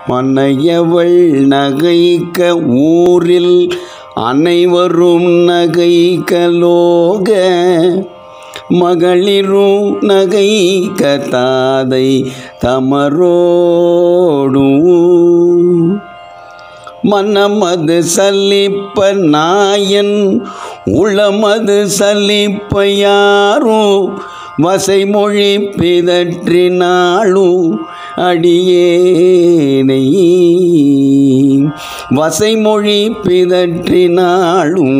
மன்னையவள் நகைக்க ஊரில் அனைவரும் நகைக்கலோக மகளிரும் நகைக்க தாதை தமரோடும் மனமது சலிப்ப நாயன் உளமது சலிப்ப யாரும் வசைமொழி பிதற்றினாளும் அடியேனை வசைமொழி பிதற்றினாளும்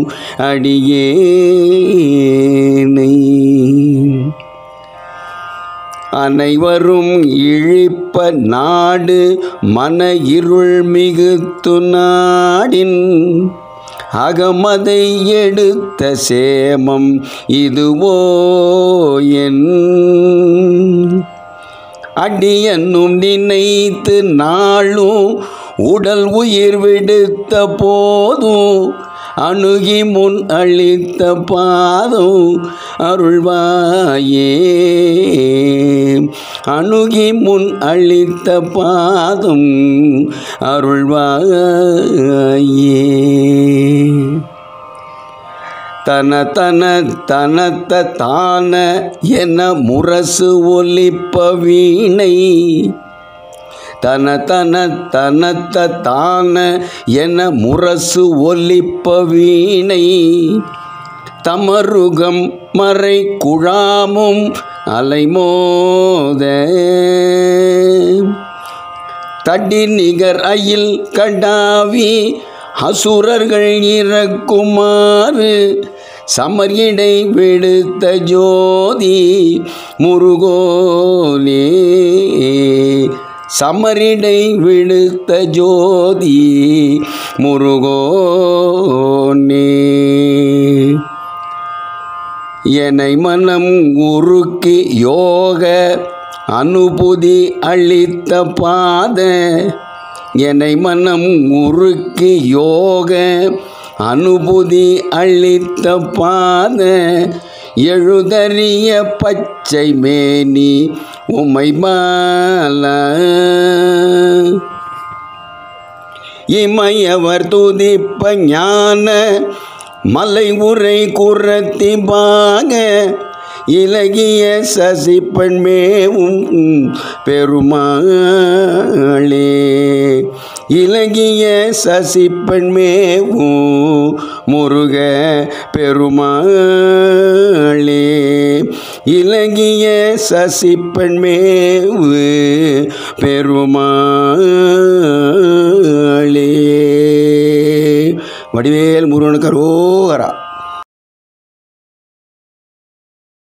அடியேனை அனைவரும் இழிப்ப நாடு மன இருள் மிகுத்து நாடின் அகமதை எடுத்த சேமம் இதுவோ என் அடியன்னும் நினைத்து நாளும் உடல் உயிர் விடுத்த போதும் அணுகி முன் அளித்த பாதம் அருள்வாயே அணுகி முன் அளித்த பாதம் அருள்வாயே தன தன தனத்த தான என முரசு ஒலிப்ப வீணை தன தன தனத்த தான என முரசு ஒலிப்ப வீணை தமருகம் மறை குழாமும் அலைமோத தடி நிகர் அயில் கடாவி அசுரர்கள் இறக்குமாறு சமரிடை விடுத்த ஜோதி முருகோனே சமரிடை விடுத்த ஜோதி முருகோனே என்னை மனம் உருக்கி யோக அனுபூதி அளித்த பாத என்னை மனம் உருக்கி யோக அனுபூதி அளித்த பாத எழுதறிய பச்சை மேனி உமை மால இமையவர் துதிப்ப ஞான மலை உரை குரத்தி பாக இலகிய சசிப்பெண் மேவும் பெருமாளே இலகிய சசிப்பெண் மேவும் முருக பெருமாளே இலகிய சசிப்பெண் மேவு பெருமாளே வடிவேல் முருகனுக்கு ரோகரா